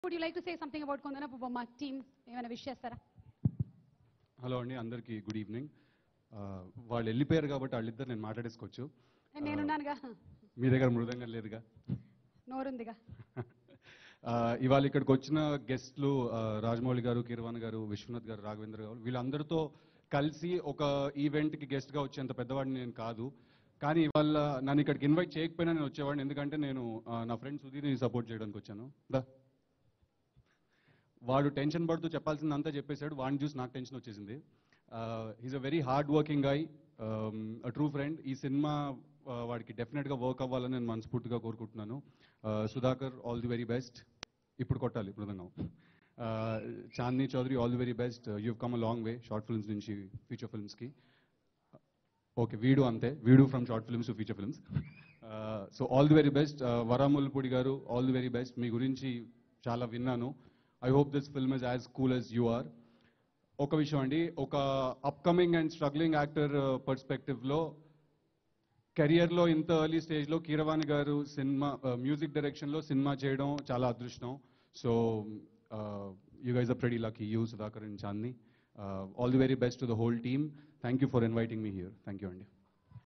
would you like to say something about Kondana Bomma team ఏమైనా wish చేస్తారా hello అండి అందరికీ గుడ్ ఈవినింగ్ వాళ్ళు వెళ్ళిపోయారు కాబట్టి వాళ్ళిద్దరు నేను మాట్లాడేసుకోవచ్చు నేనున్నానుగా మీ దగ్గర మృదంగా లేదుగా నోరుందిగా ఆ, ఇవాళ ఇక్కడికి వచ్చిన గెస్ట్లు రాజమౌళి గారు కిరవాణ్ గారు విశ్వనాథ్ గారు రాఘవేంద్ర గారు వీళ్ళందరితో కలిసి ఒక ఈవెంట్కి గెస్ట్గా వచ్చేంత పెద్దవాడిని నేను కాదు కానీ ఇవాళ నన్ను ఇక్కడికి ఇన్వైట్ చేయకపోయినా నేను వచ్చేవాడిని ఎందుకంటే నేను ఆ, నా ఫ్రెండ్ సుధీర్ని సపోర్ట్ చేయడానికి వచ్చాను దా వాడు టెన్షన్ పడుతూ చెప్పాల్సిందంతా చెప్పేశాడు వాడిని చూసి నాకు టెన్షన్ వచ్చేసింది is a very hard working guy true friend ఈ సినిమా uh, వాడికి డెఫినెట్గా వర్క్ అవ్వాలని నేను మనస్ఫూర్తిగా కోరుకుంటున్నాను Sudhakar all the very best ఇప్పుడు కొట్టాలి ఇప్పుడు Chandini Chowdary all the very best you come a long way short films నుంచి ఫీచర్ ఫిల్మ్స్కి ఓకే వీడు అంతే వీడు from short films to feature films so all the very best Vara Mullapudi గారు ఆల్ ది వెరీ బెస్ట్ మీ గురించి చాలా విన్నాను I hope this film is as cool as you are ఒక విషయం అండి ఒక అప్కమింగ్ అండ్ స్ట్రగ్లింగ్ యాక్టర్ పర్స్పెక్టివ్లో కెరియర్లో ఇంత ఎర్లీ స్టేజ్లో కీరవాణి గారు సినిమా మ్యూజిక్ డైరెక్షన్లో సినిమా చేయడం చాలా అదృష్టం so you guys a pretty lucky you Sudhakar and Chandi all the very best to the whole team thank you for inviting me here thank you అండి